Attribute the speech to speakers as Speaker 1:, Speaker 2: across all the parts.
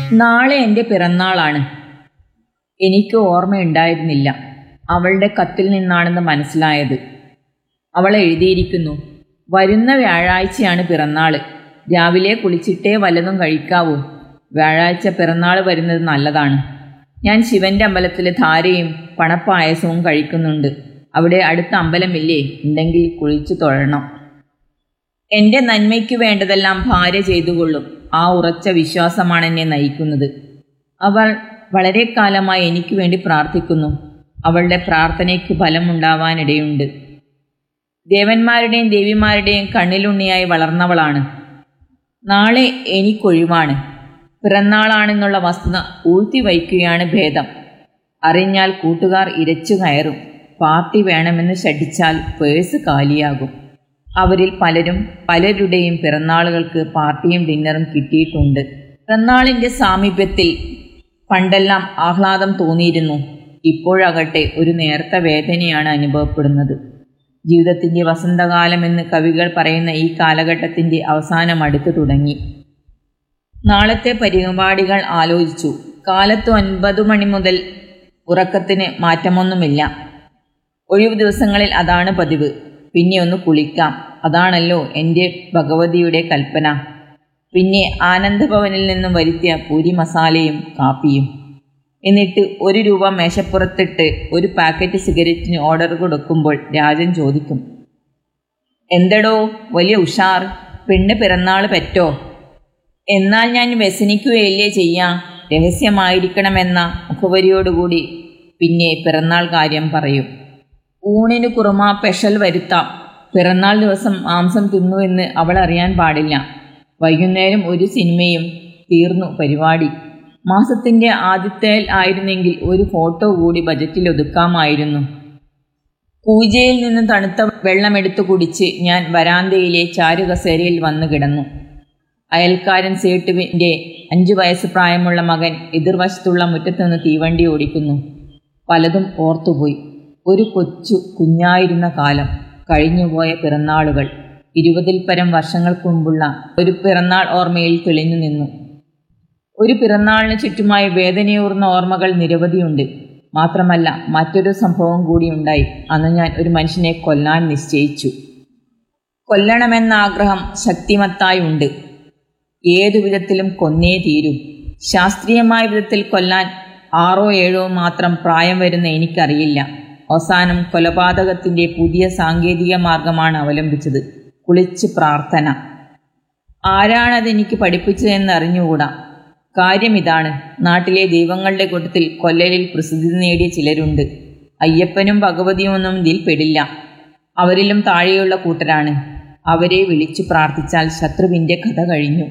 Speaker 1: നാളെ എൻ്റെ പിറന്നാളാണ് എനിക്ക് ഓർമ്മയുണ്ടായിരുന്നില്ല അവളുടെ കത്തിൽ നിന്നാണെന്ന് മനസ്സിലായത് അവൾ എഴുതിയിരിക്കുന്നു വരുന്ന വ്യാഴാഴ്ചയാണ് പിറന്നാൾ രാവിലെ കുളിച്ചിട്ടേ വല്ലതും കഴിക്കാവൂ വ്യാഴാഴ്ച പിറന്നാൾ വരുന്നത് നല്ലതാണ് ഞാൻ ശിവന്റെ അമ്പലത്തിൽ ധാരയും പണപ്പായസവും കഴിക്കുന്നുണ്ട് അവിടെ അടുത്ത അമ്പലമില്ലേ ഉണ്ടെങ്കിൽ കുളിച്ചു തൊഴണം എന്റെ നന്മയ്ക്ക് വേണ്ടതെല്ലാം ഭാര്യ ചെയ്തുകൊള്ളും ആ ഉറച്ച വിശ്വാസമാണ് എന്നെ നയിക്കുന്നത് അവൾ വളരെ കാലമായി എനിക്ക് വേണ്ടി പ്രാർത്ഥിക്കുന്നു അവളുടെ പ്രാർത്ഥനയ്ക്ക് ഫലമുണ്ടാവാനിടയുണ്ട് ദേവന്മാരുടെയും ദേവിമാരുടെയും കണ്ണിലുണ്ണിയായി വളർന്നവളാണ് നാളെ എനിക്കൊഴിവാണ് പിറന്നാളാണെന്നുള്ള വസ്തുത ഊഴ്ത്തി വയ്ക്കുകയാണ് ഭേദം അറിഞ്ഞാൽ കൂട്ടുകാർ ഇരച്ചു കയറും പാർട്ടി വേണമെന്ന് ശഠിച്ചാൽ പേഴ്സ് കാലിയാകും അവരിൽ പലരും പലരുടെയും പിറന്നാളുകൾക്ക് പാർട്ടിയും ഡിന്നറും കിട്ടിയിട്ടുണ്ട് പിറന്നാളിൻ്റെ സാമീപ്യത്തിൽ പണ്ടെല്ലാം ആഹ്ലാദം തോന്നിയിരുന്നു ഇപ്പോഴാകട്ടെ ഒരു നേർത്ത വേദനയാണ് അനുഭവപ്പെടുന്നത് ജീവിതത്തിൻ്റെ വസന്തകാലമെന്ന് കവികൾ പറയുന്ന ഈ കാലഘട്ടത്തിൻ്റെ അവസാനം അടുത്തു തുടങ്ങി നാളത്തെ പരിപാടികൾ ആലോചിച്ചു കാലത്ത് ഒൻപത് മണി മുതൽ ഉറക്കത്തിന് മാറ്റമൊന്നുമില്ല ഒഴിവു ദിവസങ്ങളിൽ അതാണ് പതിവ് പിന്നെ ഒന്ന് കുളിക്കാം അതാണല്ലോ എൻ്റെ ഭഗവതിയുടെ കൽപ്പന പിന്നെ ആനന്ദഭവനിൽ നിന്നും വരുത്തിയ പൂരി മസാലയും കാപ്പിയും എന്നിട്ട് ഒരു രൂപ മേശപ്പുറത്തിട്ട് ഒരു പാക്കറ്റ് സിഗരറ്റിന് ഓർഡർ കൊടുക്കുമ്പോൾ രാജൻ ചോദിക്കും എന്തടോ വലിയ ഉഷാർ പെണ്ണ് പിറന്നാൾ പറ്റോ എന്നാൽ ഞാൻ വ്യസനിക്കുകയല്ലേ ചെയ്യാം രഹസ്യമായിരിക്കണമെന്ന മുഖവരിയോടുകൂടി പിന്നെ പിറന്നാൾ കാര്യം പറയും ഊണിന് കുറുമ പെഷൽ വരുത്താം പിറന്നാൾ ദിവസം മാംസം തിന്നുവെന്ന് അവൾ അറിയാൻ പാടില്ല വൈകുന്നേരം ഒരു സിനിമയും തീർന്നു പരിപാടി മാസത്തിൻ്റെ ആദ്യത്തേൽ ആയിരുന്നെങ്കിൽ ഒരു ഫോട്ടോ കൂടി ബജറ്റിൽ ഒതുക്കാമായിരുന്നു പൂജയിൽ നിന്ന് തണുത്ത വെള്ളമെടുത്തു കുടിച്ച് ഞാൻ വരാന്തയിലെ ചാരുകസേരയിൽ വന്നു കിടന്നു അയൽക്കാരൻ സേട്ടുവിൻ്റെ അഞ്ചു വയസ്സ് പ്രായമുള്ള മകൻ എതിർവശത്തുള്ള മുറ്റത്തുനിന്ന് തീവണ്ടി ഓടിക്കുന്നു പലതും ഓർത്തുപോയി ഒരു കൊച്ചു കുഞ്ഞായിരുന്ന കാലം കഴിഞ്ഞുപോയ പിറന്നാളുകൾ ഇരുപതിൽ പരം വർഷങ്ങൾക്ക് മുമ്പുള്ള ഒരു പിറന്നാൾ ഓർമ്മയിൽ തെളിഞ്ഞു നിന്നു ഒരു പിറന്നാളിന് ചുറ്റുമായി വേദനയൂർന്ന ഓർമ്മകൾ നിരവധിയുണ്ട് മാത്രമല്ല മറ്റൊരു സംഭവം കൂടിയുണ്ടായി അന്ന് ഞാൻ ഒരു മനുഷ്യനെ കൊല്ലാൻ നിശ്ചയിച്ചു കൊല്ലണമെന്ന ആഗ്രഹം ശക്തിമത്തായി ഉണ്ട് ഏതു വിധത്തിലും കൊന്നേ തീരൂ ശാസ്ത്രീയമായ വിധത്തിൽ കൊല്ലാൻ ആറോ ഏഴോ മാത്രം പ്രായം വരുന്ന എനിക്കറിയില്ല അവസാനം കൊലപാതകത്തിന്റെ പുതിയ സാങ്കേതിക മാർഗമാണ് അവലംബിച്ചത് കുളിച്ച് പ്രാർത്ഥന ആരാണത് എനിക്ക് പഠിപ്പിച്ചതെന്ന് അറിഞ്ഞുകൂടാ കാര്യം ഇതാണ് നാട്ടിലെ ദൈവങ്ങളുടെ കൂട്ടത്തിൽ കൊല്ലലിൽ പ്രസിദ്ധി നേടിയ ചിലരുണ്ട് അയ്യപ്പനും ഭഗവതിയും ഒന്നും ഇതിൽ പെടില്ല അവരിലും താഴെയുള്ള കൂട്ടരാണ് അവരെ വിളിച്ചു പ്രാർത്ഥിച്ചാൽ ശത്രുവിൻ്റെ കഥ കഴിഞ്ഞു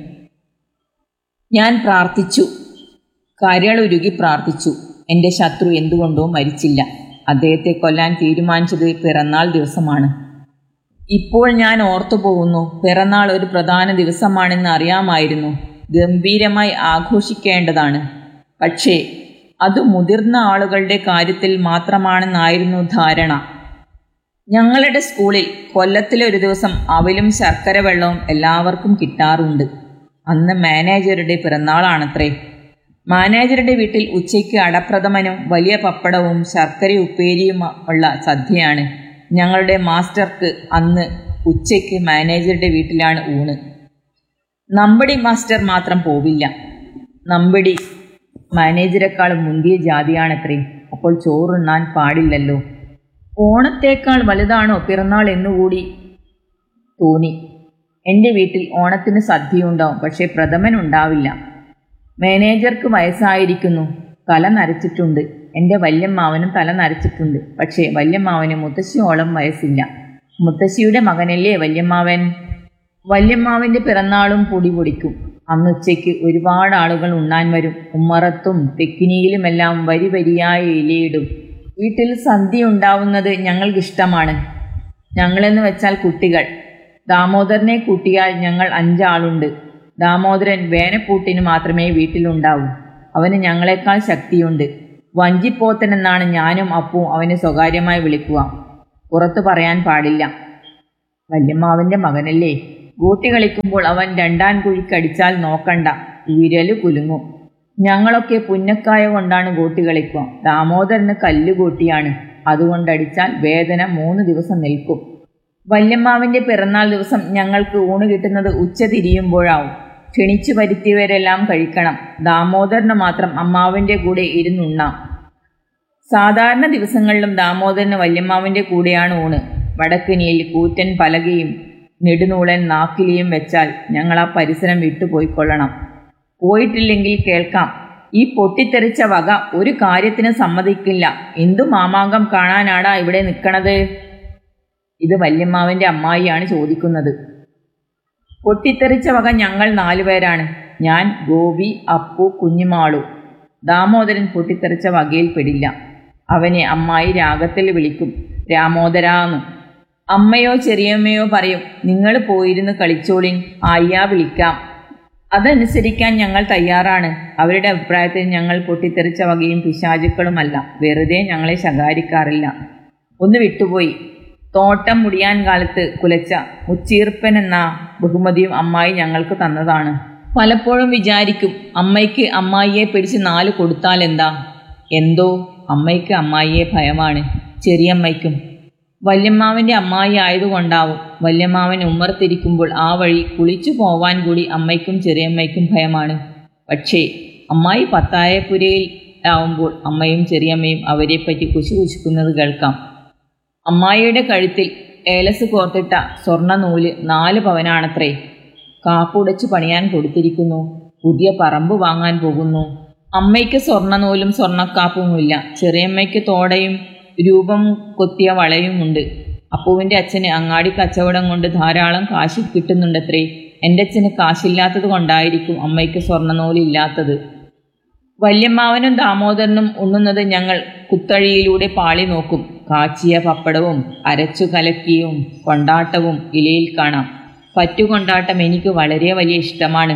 Speaker 1: ഞാൻ പ്രാർത്ഥിച്ചു കരളുരുകി പ്രാർത്ഥിച്ചു എൻ്റെ ശത്രു എന്തുകൊണ്ടോ മരിച്ചില്ല അദ്ദേഹത്തെ കൊല്ലാൻ തീരുമാനിച്ചത് പിറന്നാൾ ദിവസമാണ് ഇപ്പോൾ ഞാൻ ഓർത്തു പോകുന്നു പിറന്നാൾ ഒരു പ്രധാന ദിവസമാണെന്ന് അറിയാമായിരുന്നു ഗംഭീരമായി ആഘോഷിക്കേണ്ടതാണ് പക്ഷേ അത് മുതിർന്ന ആളുകളുടെ കാര്യത്തിൽ മാത്രമാണെന്നായിരുന്നു ധാരണ ഞങ്ങളുടെ സ്കൂളിൽ കൊല്ലത്തിലെ ഒരു ദിവസം അവലും ശർക്കര വെള്ളവും എല്ലാവർക്കും കിട്ടാറുണ്ട് അന്ന് മാനേജറുടെ പിറന്നാളാണത്രേ മാനേജറുടെ വീട്ടിൽ ഉച്ചയ്ക്ക് അടപ്രഥമനും വലിയ പപ്പടവും ശർക്കര ഉപ്പേരിയും ഉള്ള സദ്യയാണ് ഞങ്ങളുടെ മാസ്റ്റർക്ക് അന്ന് ഉച്ചയ്ക്ക് മാനേജറുടെ വീട്ടിലാണ് ഊണ് നമ്പടി മാസ്റ്റർ മാത്രം പോവില്ല നമ്പടി മാനേജരെക്കാൾ മുന്തിയ ജാതിയാണത്രേ അപ്പോൾ ചോറുണ്ണാൻ പാടില്ലല്ലോ ഓണത്തേക്കാൾ വലുതാണോ പിറന്നാൾ എന്നുകൂടി തോന്നി എൻ്റെ വീട്ടിൽ ഓണത്തിന് സദ്യയുണ്ടാവും പക്ഷേ പ്രഥമൻ ഉണ്ടാവില്ല മാനേജർക്ക് വയസ്സായിരിക്കുന്നു തല നരച്ചിട്ടുണ്ട് എൻ്റെ വല്യമ്മാവനും തല നരച്ചിട്ടുണ്ട് പക്ഷേ വല്യമ്മാവന് മുത്തശ്ശിയോളം വയസ്സില്ല മുത്തശ്ശിയുടെ മകനല്ലേ വല്യമ്മാവൻ വല്യമ്മാവിൻ്റെ പിറന്നാളും പൊടി പൊടിക്കും അന്ന് ഉച്ചയ്ക്ക് ഒരുപാട് ആളുകൾ ഉണ്ണാൻ വരും ഉമ്മറത്തും തെക്കിനിയിലുമെല്ലാം വരി വരിയായി ഇലയിടും വീട്ടിൽ സദ്യ ഉണ്ടാവുന്നത് ഞങ്ങൾക്കിഷ്ടമാണ് ഞങ്ങളെന്ന് വെച്ചാൽ കുട്ടികൾ ദാമോദരനെ കൂട്ടിയാൽ ഞങ്ങൾ അഞ്ചാളുണ്ട് ദാമോദരൻ വേനപ്പൂട്ടിന് മാത്രമേ വീട്ടിലുണ്ടാവൂ അവന് ഞങ്ങളെക്കാൾ ശക്തിയുണ്ട് വഞ്ചിപ്പോത്തനെന്നാണ് ഞാനും അപ്പും അവനെ സ്വകാര്യമായി വിളിക്കുക പുറത്തു പറയാൻ പാടില്ല വല്യമ്മാവന്റെ മകനല്ലേ ഗൂട്ടി കളിക്കുമ്പോൾ അവൻ രണ്ടാൻ കുഴിക്കടിച്ചാൽ നോക്കണ്ട വിരല് കുലുങ്ങും ഞങ്ങളൊക്കെ പുന്നക്കായ കൊണ്ടാണ് ഗോട്ടി കളിക്കുക ദാമോദരന് കല്ലുകൂട്ടിയാണ് അതുകൊണ്ടടിച്ചാൽ വേദന മൂന്ന് ദിവസം നിൽക്കും വല്യമ്മാവിൻ്റെ പിറന്നാൾ ദിവസം ഞങ്ങൾക്ക് ഊണ് കിട്ടുന്നത് ഉച്ച തിരിയുമ്പോഴാവും ക്ഷണിച്ചു വരുത്തിയവരെല്ലാം കഴിക്കണം ദാമോദരന് മാത്രം അമ്മാവിൻ്റെ കൂടെ ഇരുന്നുണ്ണാം സാധാരണ ദിവസങ്ങളിലും ദാമോദരന് വല്യമ്മാവിൻ്റെ കൂടെയാണ് ഊണ് വടക്കിനിയിൽ കൂറ്റൻ പലകയും നെടുനൂളൻ നാക്കിലിയും വെച്ചാൽ ഞങ്ങൾ ആ പരിസരം വിട്ടുപോയിക്കൊള്ളണം പോയിട്ടില്ലെങ്കിൽ കേൾക്കാം ഈ പൊട്ടിത്തെറിച്ച വക ഒരു കാര്യത്തിന് സമ്മതിക്കില്ല എന്തു മാമാങ്കം കാണാനാടാ ഇവിടെ നിൽക്കണത് ഇത് വല്യമ്മാവിൻ്റെ അമ്മായിയാണ് ചോദിക്കുന്നത് പൊട്ടിത്തെറിച്ച വക ഞങ്ങൾ നാലുപേരാണ് ഞാൻ ഗോപി അപ്പു കുഞ്ഞുമാളു ദാമോദരൻ പൊട്ടിത്തെറിച്ച വകയിൽ പെടില്ല അവനെ അമ്മായി രാഗത്തിൽ വിളിക്കും രാമോദരാന്ന് അമ്മയോ ചെറിയമ്മയോ പറയും നിങ്ങൾ പോയിരുന്ന് കളിച്ചോളിൻ ആയ്യാ വിളിക്കാം അതനുസരിക്കാൻ ഞങ്ങൾ തയ്യാറാണ് അവരുടെ അഭിപ്രായത്തിൽ ഞങ്ങൾ പൊട്ടിത്തെറിച്ച വകയും പിശാചുക്കളുമല്ല വെറുതെ ഞങ്ങളെ ശകാരിക്കാറില്ല ഒന്ന് വിട്ടുപോയി തോട്ടം മുടിയാൻ കാലത്ത് കുലച്ച മുച്ചീർപ്പൻ എന്ന ബഹുമതിയും അമ്മായി ഞങ്ങൾക്ക് തന്നതാണ് പലപ്പോഴും വിചാരിക്കും അമ്മയ്ക്ക് അമ്മായിയെ പിടിച്ച് നാല് കൊടുത്താൽ എന്താ എന്തോ അമ്മയ്ക്ക് അമ്മായിയെ ഭയമാണ് ചെറിയമ്മയ്ക്കും വല്യമ്മാവൻ്റെ അമ്മായി ആയതുകൊണ്ടാവും വല്യമ്മാവൻ ഉമ്മർത്തിരിക്കുമ്പോൾ ആ വഴി കുളിച്ചു പോവാൻ കൂടി അമ്മയ്ക്കും ചെറിയമ്മയ്ക്കും ഭയമാണ് പക്ഷേ അമ്മായി പത്തായപ്പുരയിൽ ആവുമ്പോൾ അമ്മയും ചെറിയമ്മയും അവരെപ്പറ്റി കുശുകുശുക്കുന്നത് കേൾക്കാം അമ്മായിയുടെ കഴുത്തിൽ ഏലസ് കോർത്തിട്ട സ്വർണ്ണ നൂല് നാല് പവനാണത്രേ കാപ്പുടച്ചു പണിയാൻ കൊടുത്തിരിക്കുന്നു പുതിയ പറമ്പ് വാങ്ങാൻ പോകുന്നു അമ്മയ്ക്ക് സ്വർണ്ണനൂലും സ്വർണ്ണക്കാപ്പുമില്ല ചെറിയമ്മയ്ക്ക് തോടയും രൂപം കൊത്തിയ വളയുമുണ്ട് അപ്പുവിൻ്റെ അച്ഛന് അങ്ങാടി കച്ചവടം കൊണ്ട് ധാരാളം കാശ് കിട്ടുന്നുണ്ടത്രേ എൻ്റെ അച്ഛന് കാശില്ലാത്തത് കൊണ്ടായിരിക്കും അമ്മയ്ക്ക് സ്വർണ്ണനൂലില്ലാത്തത് വല്യമ്മാവനും ദാമോദരനും ഉണ്ണുന്നത് ഞങ്ങൾ കുത്തഴിയിലൂടെ പാളി നോക്കും കാച്ചിയ പപ്പടവും അരച്ചു കലക്കിയും കൊണ്ടാട്ടവും ഇലയിൽ കാണാം പറ്റുകൊണ്ടാട്ടം എനിക്ക് വളരെ വലിയ ഇഷ്ടമാണ്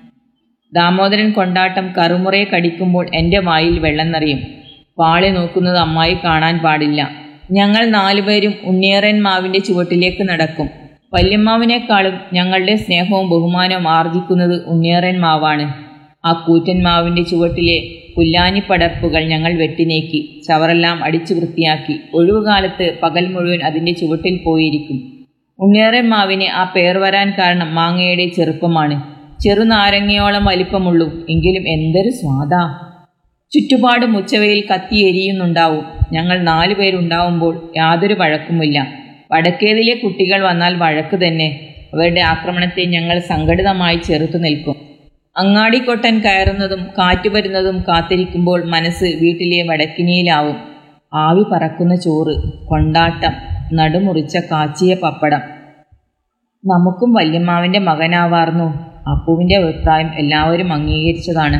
Speaker 1: ദാമോദരൻ കൊണ്ടാട്ടം കറുമുറയെ കടിക്കുമ്പോൾ എൻ്റെ വായിൽ വെള്ളം നിറയും പാളി നോക്കുന്നത് അമ്മായി കാണാൻ പാടില്ല ഞങ്ങൾ നാലുപേരും ഉണ്ണിയേറൻ മാവിൻ്റെ ചുവട്ടിലേക്ക് നടക്കും വല്യമ്മാവിനേക്കാളും ഞങ്ങളുടെ സ്നേഹവും ബഹുമാനവും ആർജിക്കുന്നത് ഉണ്ണിയേറൻ മാവാണ് ആ കൂറ്റൻ മാവിൻ്റെ ചുവട്ടിലെ പുല്ലാനിപ്പടർപ്പുകൾ ഞങ്ങൾ വെട്ടിനീക്കി ചവറെല്ലാം അടിച്ചു വൃത്തിയാക്കി ഒഴിവുകാലത്ത് പകൽ മുഴുവൻ അതിൻ്റെ ചുവട്ടിൽ പോയിരിക്കും ഉണ്ണിയേറൻ മാവിന് ആ പേർ വരാൻ കാരണം മാങ്ങയുടെ ചെറുപ്പമാണ് ചെറുനാരങ്ങയോളം വലിപ്പമുള്ളൂ എങ്കിലും എന്തൊരു സ്വാദാ ചുറ്റുപാടും ഉച്ചവയിൽ കത്തി എരിയുന്നുണ്ടാവും ഞങ്ങൾ നാലു പേരുണ്ടാവുമ്പോൾ യാതൊരു വഴക്കുമില്ല വടക്കേതിലെ കുട്ടികൾ വന്നാൽ വഴക്ക് തന്നെ അവരുടെ ആക്രമണത്തെ ഞങ്ങൾ സംഘടിതമായി ചെറുത്തു നിൽക്കും അങ്ങാടിക്കൊട്ടൻ കയറുന്നതും കാറ്റ് വരുന്നതും കാത്തിരിക്കുമ്പോൾ മനസ്സ് വീട്ടിലെ വടക്കിനിയിലാവും ആവി പറക്കുന്ന ചോറ് കൊണ്ടാട്ടം നടുമുറിച്ച കാച്ചിയ പപ്പടം നമുക്കും വല്യമ്മാവിൻ്റെ മകനാവാർന്നു അപ്പുവിൻ്റെ അഭിപ്രായം എല്ലാവരും അംഗീകരിച്ചതാണ്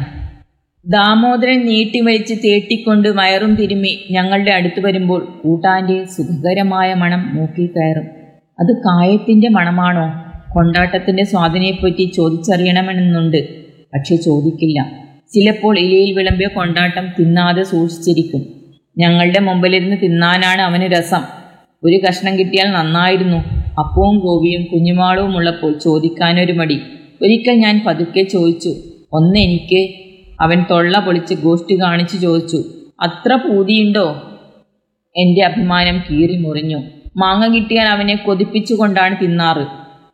Speaker 1: ദാമോദരൻ നീട്ടിവലിച്ച് തേട്ടിക്കൊണ്ട് വയറും തിരുമ്മി ഞങ്ങളുടെ അടുത്ത് വരുമ്പോൾ കൂട്ടാൻ്റെ സുഖകരമായ മണം മൂക്കിൽ കയറും അത് കായത്തിൻ്റെ മണമാണോ കൊണ്ടാട്ടത്തിൻ്റെ സ്വാദിനെപ്പറ്റി ചോദിച്ചറിയണമെന്നുണ്ട് പക്ഷെ ചോദിക്കില്ല ചിലപ്പോൾ ഇലയിൽ വിളമ്പിയ കൊണ്ടാട്ടം തിന്നാതെ സൂക്ഷിച്ചിരിക്കും ഞങ്ങളുടെ മുമ്പിലിരുന്ന് തിന്നാനാണ് അവന് രസം ഒരു കഷ്ണം കിട്ടിയാൽ നന്നായിരുന്നു അപ്പവും ഗോപിയും കുഞ്ഞുമാളവും ഉള്ളപ്പോൾ ചോദിക്കാനൊരു മടി ഒരിക്കൽ ഞാൻ പതുക്കെ ചോദിച്ചു ഒന്ന് എനിക്ക് അവൻ തൊള്ള പൊളിച്ച് ഗോഷ്ടി കാണിച്ചു ചോദിച്ചു അത്ര പൂതിയുണ്ടോ എൻ്റെ അഭിമാനം കീറി മുറിഞ്ഞു മാങ്ങ കിട്ടിയാൽ അവനെ കൊതിപ്പിച്ചുകൊണ്ടാണ് തിന്നാറ്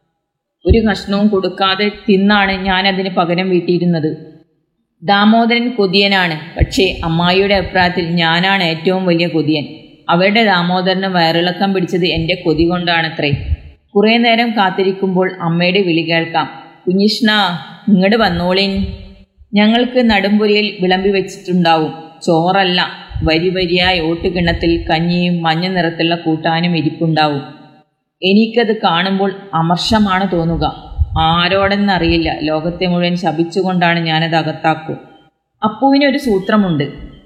Speaker 1: ഒരു കഷ്ണവും കൊടുക്കാതെ തിന്നാണ് ഞാൻ അതിന് പകരം വീട്ടിയിരുന്നത് ദാമോദരൻ കൊതിയനാണ് പക്ഷേ അമ്മായിയുടെ അഭിപ്രായത്തിൽ ഞാനാണ് ഏറ്റവും വലിയ കൊതിയൻ അവരുടെ ദാമോദരന് വയറിളക്കം പിടിച്ചത് എൻ്റെ കൊതി കൊണ്ടാണത്രേ കുറേ നേരം കാത്തിരിക്കുമ്പോൾ അമ്മയുടെ വിളി കേൾക്കാം കുഞ്ഞിഷ്ണ ഇങ്ങോട്ട് വന്നോളിൻ ഞങ്ങൾക്ക് നടുമ്പുരയിൽ വിളമ്പി വെച്ചിട്ടുണ്ടാവും ചോറല്ല വരി വരിയായി ഓട്ടുകിണ്ണത്തിൽ കഞ്ഞിയും മഞ്ഞ നിറത്തിലുള്ള കൂട്ടാനും ഇരിപ്പുണ്ടാവും എനിക്കത് കാണുമ്പോൾ അമർഷമാണ് തോന്നുക ആരോടെന്നറിയില്ല ലോകത്തെ മുഴുവൻ ശപിച്ചുകൊണ്ടാണ് ഞാനത് അകത്താക്കൂ അപ്പുവിനൊരു സൂത്രമുണ്ട്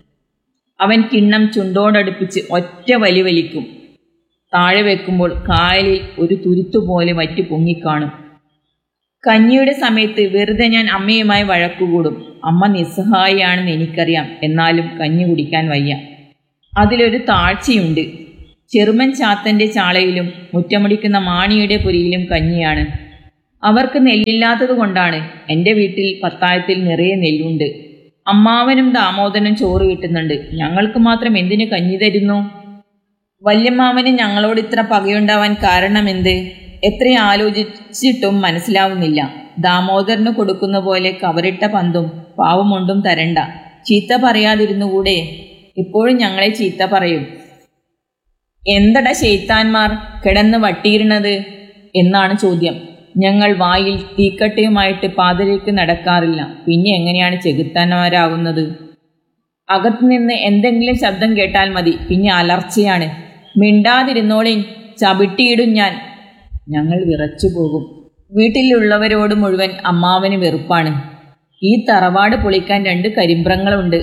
Speaker 1: അവൻ കിണ്ണം ചുണ്ടോടടുപ്പിച്ച് ഒറ്റ വലി വലിക്കും താഴെ വെക്കുമ്പോൾ കായലിൽ ഒരു തുരുത്തുപോലെ വറ്റി പൊങ്ങിക്കാണും കഞ്ഞിയുടെ സമയത്ത് വെറുതെ ഞാൻ അമ്മയുമായി വഴക്കുകൂടും അമ്മ നിസ്സഹായിയാണെന്ന് എനിക്കറിയാം എന്നാലും കഞ്ഞി കുടിക്കാൻ വയ്യ അതിലൊരു താഴ്ചയുണ്ട് ചെറുമൻ ചാത്തൻ്റെ ചാളയിലും മുറ്റമുടിക്കുന്ന മാണിയുടെ പുരിയിലും കഞ്ഞിയാണ് അവർക്ക് നെല്ലില്ലാത്തത് കൊണ്ടാണ് എൻ്റെ വീട്ടിൽ പത്തായത്തിൽ നിറയെ നെല്ലുണ്ട് അമ്മാവനും ദാമോദരനും ചോറ് കിട്ടുന്നുണ്ട് ഞങ്ങൾക്ക് മാത്രം എന്തിനു കഞ്ഞി തരുന്നു വല്യമ്മാവന് ഞങ്ങളോട് ഇത്ര പകയുണ്ടാവാൻ കാരണമെന്ത് എത്ര ആലോചിച്ചിട്ടും മനസ്സിലാവുന്നില്ല ദാമോദരന് കൊടുക്കുന്ന പോലെ കവറിട്ട പന്തും പാവമുണ്ടും തരണ്ട ചീത്ത പറയാതിരുന്നുകൂടെ ഇപ്പോഴും ഞങ്ങളെ ചീത്ത പറയും എന്തട ശൈത്താന്മാർ കിടന്ന് വട്ടിയിരുന്നത് എന്നാണ് ചോദ്യം ഞങ്ങൾ വായിൽ തീക്കട്ടയുമായിട്ട് പാതലേക്ക് നടക്കാറില്ല പിന്നെ എങ്ങനെയാണ് ചെകുത്താന്മാരാകുന്നത് അകത്തുനിന്ന് എന്തെങ്കിലും ശബ്ദം കേട്ടാൽ മതി പിന്നെ അലർച്ചയാണ് മിണ്ടാതിരുന്നോളിൻ ചവിട്ടിയിടും ഞാൻ ഞങ്ങൾ വിറച്ചു പോകും വീട്ടിലുള്ളവരോട് മുഴുവൻ അമ്മാവന് വെറുപ്പാണ് ഈ തറവാട് പൊളിക്കാൻ രണ്ട് കരിമ്പ്രങ്ങളുണ്ട്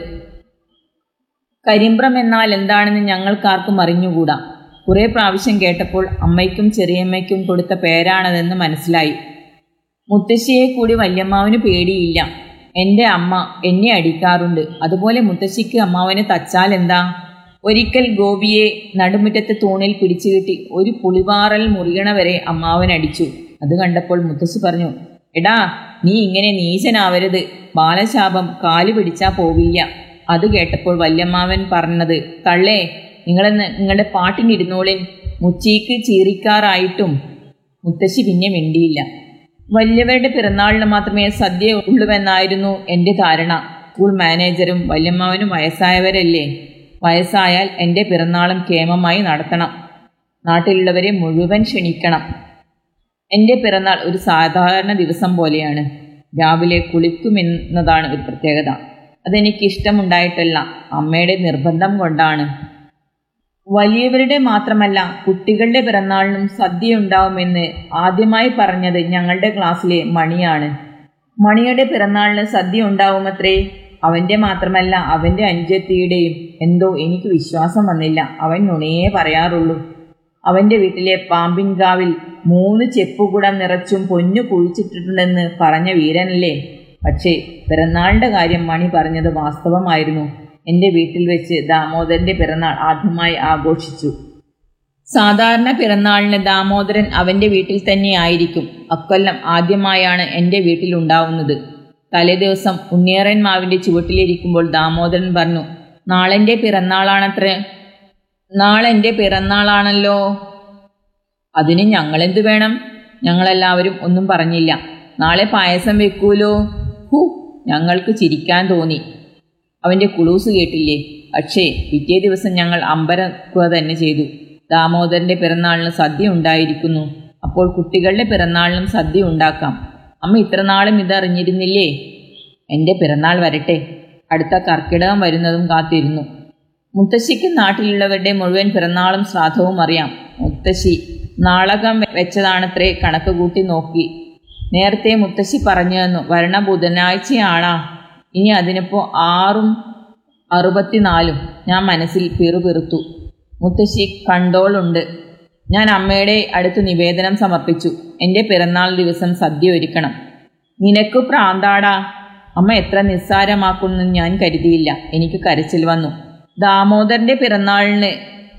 Speaker 1: കരിമ്പ്രം എന്നാൽ എന്താണെന്ന് ഞങ്ങൾക്കാർക്കും അറിഞ്ഞുകൂടാ കുറെ പ്രാവശ്യം കേട്ടപ്പോൾ അമ്മയ്ക്കും ചെറിയമ്മയ്ക്കും കൊടുത്ത പേരാണതെന്ന് മനസ്സിലായി മുത്തശ്ശിയെ കൂടി വല്യമ്മാവന് പേടിയില്ല എൻ്റെ അമ്മ എന്നെ അടിക്കാറുണ്ട് അതുപോലെ മുത്തശ്ശിക്ക് അമ്മാവനെ തച്ചാൽ എന്താ ഒരിക്കൽ ഗോപിയെ നടുമുറ്റത്തെ തൂണിൽ പിടിച്ചുകെട്ടി ഒരു പുളിവാറൽ മുറിയണ വരെ അമ്മാവൻ അടിച്ചു അത് കണ്ടപ്പോൾ മുത്തശ്ശി പറഞ്ഞു എടാ നീ ഇങ്ങനെ നീചനാവരുത് ബാലശാപം കാല് പിടിച്ചാ പോവില്ല അത് കേട്ടപ്പോൾ വല്യമ്മാവൻ പറഞ്ഞത് തള്ളേ നിങ്ങളെന്ന് നിങ്ങളുടെ പാട്ടിനിരുന്നോളിൻ മുച്ചീക്ക് ചീറിക്കാറായിട്ടും മുത്തശ്ശി പിന്നെ മിണ്ടിയില്ല വല്യവരുടെ പിറന്നാളിന് മാത്രമേ സദ്യ ഉള്ളുവെന്നായിരുന്നു എൻ്റെ ധാരണ സ്കൂൾ മാനേജരും വല്യമ്മാവനും വയസ്സായവരല്ലേ വയസ്സായാൽ എൻ്റെ പിറന്നാളും കേമമായി നടത്തണം നാട്ടിലുള്ളവരെ മുഴുവൻ ക്ഷണിക്കണം എൻ്റെ പിറന്നാൾ ഒരു സാധാരണ ദിവസം പോലെയാണ് രാവിലെ കുളിക്കുമെന്നതാണ് ഒരു പ്രത്യേകത അതെനിക്ക് ഇഷ്ടമുണ്ടായിട്ടല്ല അമ്മയുടെ നിർബന്ധം കൊണ്ടാണ് വലിയവരുടെ മാത്രമല്ല കുട്ടികളുടെ പിറന്നാളിനും സദ്യ ഉണ്ടാവുമെന്ന് ആദ്യമായി പറഞ്ഞത് ഞങ്ങളുടെ ക്ലാസ്സിലെ മണിയാണ് മണിയുടെ പിറന്നാളിന് സദ്യ ഉണ്ടാവുമത്രേ അവൻ്റെ മാത്രമല്ല അവൻ്റെ അനുജത്തിയുടെയും എന്തോ എനിക്ക് വിശ്വാസം വന്നില്ല അവൻ നുണയേ പറയാറുള്ളൂ അവൻ്റെ വീട്ടിലെ പാമ്പിൻകാവിൽ മൂന്ന് ചെപ്പുകുടം നിറച്ചും പൊന്നു കുഴിച്ചിട്ടുണ്ടെന്ന് പറഞ്ഞ വീരനല്ലേ പക്ഷേ പിറന്നാളിൻ്റെ കാര്യം മണി പറഞ്ഞത് വാസ്തവമായിരുന്നു എൻ്റെ വീട്ടിൽ വെച്ച് ദാമോദരൻ്റെ പിറന്നാൾ ആദ്യമായി ആഘോഷിച്ചു സാധാരണ പിറന്നാളിന് ദാമോദരൻ അവൻ്റെ വീട്ടിൽ തന്നെ ആയിരിക്കും അക്കൊല്ലം ആദ്യമായാണ് എൻ്റെ വീട്ടിലുണ്ടാവുന്നത് തലേദിവസം ഉണ്ണിയറൻ മാവിൻ്റെ ചുവട്ടിലിരിക്കുമ്പോൾ ദാമോദരൻ പറഞ്ഞു നാളെൻ്റെ പിറന്നാളാണത്രേ നാളെൻ്റെ പിറന്നാളാണല്ലോ അതിന് ഞങ്ങളെന്ത് വേണം ഞങ്ങളെല്ലാവരും ഒന്നും പറഞ്ഞില്ല നാളെ പായസം വെക്കൂലോ ഹു ഞങ്ങൾക്ക് ചിരിക്കാൻ തോന്നി അവൻ്റെ കുളൂസ് കേട്ടില്ലേ പക്ഷേ പിറ്റേ ദിവസം ഞങ്ങൾ അമ്പരക്കുക തന്നെ ചെയ്തു ദാമോദരൻ്റെ പിറന്നാളിന് സദ്യ ഉണ്ടായിരിക്കുന്നു അപ്പോൾ കുട്ടികളുടെ പിറന്നാളിനും സദ്യ ഉണ്ടാക്കാം അമ്മ ഇത്രനാളും ഇതറിഞ്ഞിരുന്നില്ലേ എൻ്റെ പിറന്നാൾ വരട്ടെ അടുത്ത കർക്കിടകം വരുന്നതും കാത്തിരുന്നു മുത്തശ്ശിക്ക് നാട്ടിലുള്ളവരുടെ മുഴുവൻ പിറന്നാളും ശ്രാദ്ധവും അറിയാം മുത്തശ്ശി നാളകം വെച്ചതാണത്രേ കണക്ക് കൂട്ടി നോക്കി നേരത്തെ മുത്തശ്ശി പറഞ്ഞു തന്നു വരണ ബുധനാഴ്ചയാണാ ഇനി അതിനിപ്പോൾ ആറും അറുപത്തിനാലും ഞാൻ മനസ്സിൽ പിറുപിറുത്തു മുത്തശ്ശി കണ്ടോളുണ്ട് ഞാൻ അമ്മയുടെ അടുത്ത് നിവേദനം സമർപ്പിച്ചു എൻ്റെ പിറന്നാൾ ദിവസം സദ്യ ഒരുക്കണം നിനക്ക് പ്രാന്താടാ അമ്മ എത്ര നിസ്സാരമാക്കുമെന്ന് ഞാൻ കരുതിയില്ല എനിക്ക് കരച്ചിൽ വന്നു ദാമോദരൻ്റെ പിറന്നാളിന്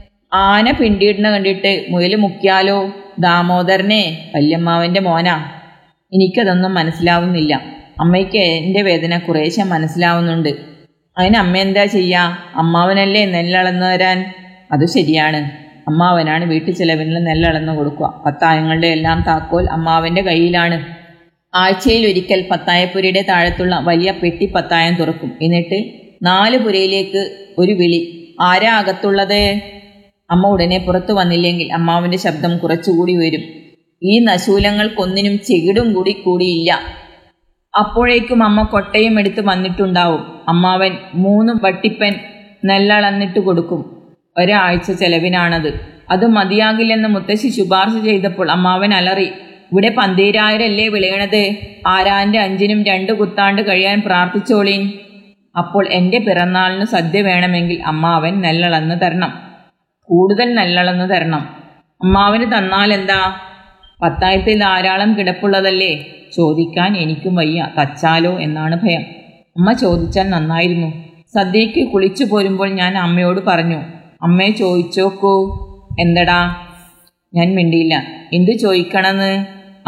Speaker 1: ആന പിണ്ടിയിടുന്ന കണ്ടിട്ട് മുയൽ മുക്കിയാലോ ദാമോദരനെ വല്യമ്മാവൻ്റെ മോനാ എനിക്കതൊന്നും മനസ്സിലാവുന്നില്ല അമ്മയ്ക്ക് എൻ്റെ വേദന കുറേശ്ശെ മനസ്സിലാവുന്നുണ്ട് അതിന് അമ്മ എന്താ ചെയ്യുക അമ്മാവനല്ലേ നെല്ലളന്ന് തരാൻ അത് ശരിയാണ് അമ്മാവനാണ് വീട്ടു ചെലവിന് നെല്ലളന്ന് കൊടുക്കുക പത്തായങ്ങളുടെ എല്ലാം താക്കോൽ അമ്മാവൻ്റെ കയ്യിലാണ് ആഴ്ചയിൽ ഒരിക്കൽ പത്തായപ്പുരയുടെ താഴത്തുള്ള വലിയ പെട്ടി പത്തായം തുറക്കും എന്നിട്ട് നാല് പുരയിലേക്ക് ഒരു വിളി ആരാ അകത്തുള്ളത് അമ്മ ഉടനെ പുറത്തു വന്നില്ലെങ്കിൽ അമ്മാവൻ്റെ ശബ്ദം കുറച്ചുകൂടി വരും ഈ നശൂലങ്ങൾക്കൊന്നിനും ചെകിടും കൂടി കൂടിയില്ല അപ്പോഴേക്കും അമ്മ കൊട്ടയും എടുത്ത് വന്നിട്ടുണ്ടാവും അമ്മാവൻ മൂന്ന് വട്ടിപ്പൻ നെല്ലളന്നിട്ട് കൊടുക്കും ഒരാഴ്ച ചെലവിനാണത് അത് മതിയാകില്ലെന്ന് മുത്തശ്ശി ശുപാർശ ചെയ്തപ്പോൾ അമ്മാവൻ അലറി ഇവിടെ പന്തീരായിരല്ലേ വിളയണത് ആരാന്റെ അഞ്ചിനും രണ്ട് കുത്താണ്ട് കഴിയാൻ പ്രാർത്ഥിച്ചോളീൻ അപ്പോൾ എൻ്റെ പിറന്നാളിന് സദ്യ വേണമെങ്കിൽ അമ്മാവൻ നെല്ലളന്ന് തരണം കൂടുതൽ നെല്ലളന്ന് തരണം അമ്മാവന് തന്നാൽ എന്താ പത്തായത്തിൽ ധാരാളം കിടപ്പുള്ളതല്ലേ ചോദിക്കാൻ എനിക്കും വയ്യ തച്ചാലോ എന്നാണ് ഭയം അമ്മ ചോദിച്ചാൽ നന്നായിരുന്നു സദ്യയ്ക്ക് കുളിച്ചു പോരുമ്പോൾ ഞാൻ അമ്മയോട് പറഞ്ഞു അമ്മയെ ചോദിച്ചോക്കൂ എന്തടാ ഞാൻ മിണ്ടിയില്ല എന്തു ചോദിക്കണമെന്ന്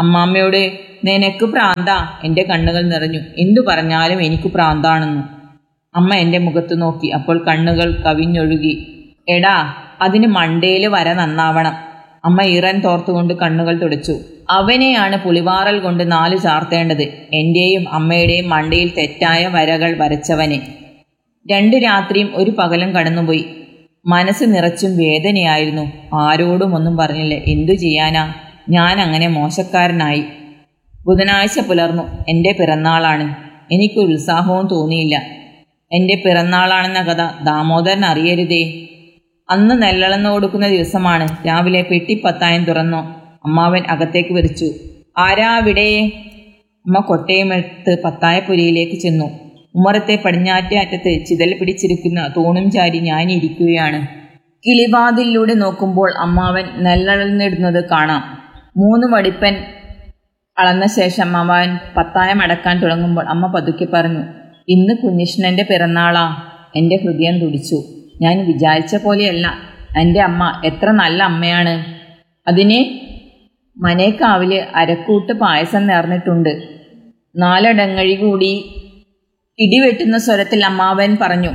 Speaker 1: അമ്മാമ്മയോട് നിനക്ക് പ്രാന്താ എൻ്റെ കണ്ണുകൾ നിറഞ്ഞു എന്തു പറഞ്ഞാലും എനിക്ക് പ്രാന്താണെന്ന് അമ്മ എൻ്റെ മുഖത്ത് നോക്കി അപ്പോൾ കണ്ണുകൾ കവിഞ്ഞൊഴുകി എടാ അതിന് മണ്ടയിൽ വര നന്നാവണം അമ്മ ഈറൻ തോർത്തുകൊണ്ട് കണ്ണുകൾ തുടച്ചു അവനെയാണ് പുളിവാറൽ കൊണ്ട് നാല് ചാർത്തേണ്ടത് എൻ്റെയും അമ്മയുടെയും മണ്ടയിൽ തെറ്റായ വരകൾ വരച്ചവനെ രണ്ടു രാത്രിയും ഒരു പകലും കടന്നുപോയി മനസ്സ് നിറച്ചും വേദനയായിരുന്നു ആരോടും ഒന്നും പറഞ്ഞില്ല എന്തു ചെയ്യാനാ ഞാൻ അങ്ങനെ മോശക്കാരനായി ബുധനാഴ്ച പുലർന്നു എൻ്റെ പിറന്നാളാണ് എനിക്ക് ഉത്സാഹവും തോന്നിയില്ല എൻ്റെ പിറന്നാളാണെന്ന കഥ ദാമോദരൻ അറിയരുതേ അന്ന് നെല്ലളന്ന് കൊടുക്കുന്ന ദിവസമാണ് രാവിലെ പെട്ടിപ്പത്തായം തുറന്നു അമ്മാവൻ അകത്തേക്ക് വിളിച്ചു ആരാ അവിടെ അമ്മ കൊട്ടയുമെടുത്ത് പത്തായപ്പുരയിലേക്ക് ചെന്നു ഉമ്മറത്തെ പടിഞ്ഞാറ്റേ അറ്റത്ത് ചിതൽ പിടിച്ചിരിക്കുന്ന തൂണും ചാരി ഞാൻ ഇരിക്കുകയാണ് കിളിവാതിലൂടെ നോക്കുമ്പോൾ അമ്മാവൻ നെല്ലളന്നിടുന്നത് കാണാം മൂന്ന് വടിപ്പൻ അളന്ന ശേഷം അമ്മാവൻ പത്തായം അടക്കാൻ തുടങ്ങുമ്പോൾ അമ്മ പതുക്കെ പറഞ്ഞു ഇന്ന് കുഞ്ഞിഷ്ണന്റെ പിറന്നാളാ എൻ്റെ ഹൃദയം തുടിച്ചു ഞാൻ വിചാരിച്ച പോലെയല്ല എൻ്റെ അമ്മ എത്ര നല്ല അമ്മയാണ് അതിന് മനേക്കാവില് അരക്കൂട്ട് പായസം നേർന്നിട്ടുണ്ട് നാലടങ്ങഴി കൂടി ഇടിവെട്ടുന്ന സ്വരത്തിൽ അമ്മാവൻ പറഞ്ഞു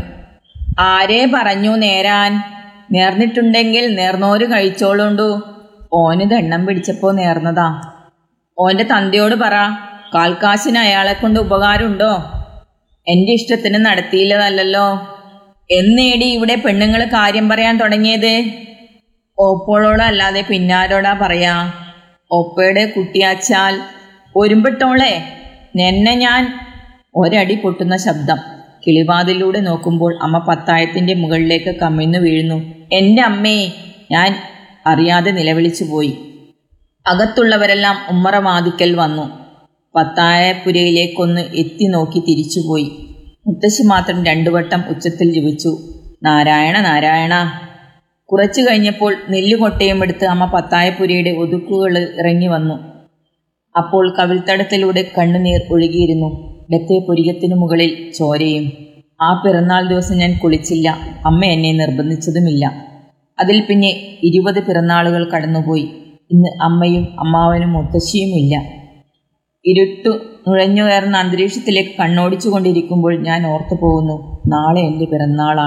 Speaker 1: ആരേ പറഞ്ഞു നേരാൻ നേർന്നിട്ടുണ്ടെങ്കിൽ നേർന്നോര് കഴിച്ചോളുണ്ടു ഓന് ദണ്ണം പിടിച്ചപ്പോ നേർന്നതാ ഓന്റെ തന്തയോട് പറ കാൽക്കാശിന് അയാളെ കൊണ്ട് ഉപകാരമുണ്ടോ എന്റെ ഇഷ്ടത്തിന് നടത്തിയില്ലതല്ലോ എന്നേടി ഇവിടെ പെണ്ണുങ്ങൾ കാര്യം പറയാൻ തുടങ്ങിയത് ഓപ്പോളോടല്ലാതെ പിന്നാരോടാ പറയാ ഒപ്പയുടെ കുട്ടിയാച്ചാൽ ഒരുമ്പിട്ടോളെ നെന്നെ ഞാൻ ഒരടി പൊട്ടുന്ന ശബ്ദം കിളിവാതിലൂടെ നോക്കുമ്പോൾ അമ്മ പത്തായത്തിന്റെ മുകളിലേക്ക് കമിഴ്ന്നു വീഴുന്നു എൻ്റെ അമ്മേ ഞാൻ അറിയാതെ നിലവിളിച്ചു പോയി അകത്തുള്ളവരെല്ലാം ഉമ്മറ വാതിക്കൽ വന്നു പത്തായപ്പുരയിലേക്കൊന്ന് എത്തി നോക്കി തിരിച്ചുപോയി മുത്തശ്ശി മാത്രം രണ്ടു വട്ടം ഉച്ചത്തിൽ ജപിച്ചു നാരായണ നാരായണ കുറച്ചു കഴിഞ്ഞപ്പോൾ നെല്ലുകൊട്ടയും എടുത്ത് അമ്മ പത്തായപ്പുരയുടെ ഒതുക്കുകൾ ഇറങ്ങി വന്നു അപ്പോൾ കവിൾത്തടത്തിലൂടെ കണ്ണുനീർ ഒഴുകിയിരുന്നു ഇടത്തെ പുരികത്തിനു മുകളിൽ ചോരയും ആ പിറന്നാൾ ദിവസം ഞാൻ കുളിച്ചില്ല അമ്മ എന്നെ നിർബന്ധിച്ചതുമില്ല അതിൽ പിന്നെ ഇരുപത് പിറന്നാളുകൾ കടന്നുപോയി ഇന്ന് അമ്മയും അമ്മാവനും മുത്തശ്ശിയുമില്ല ഇരുട്ടു നുഴഞ്ഞുകയറുന്ന അന്തരീക്ഷത്തിലേക്ക് കണ്ണോടിച്ചുകൊണ്ടിരിക്കുമ്പോൾ ഞാൻ ഓർത്തു പോകുന്നു നാളെ എൻ്റെ പിറന്നാളാണ്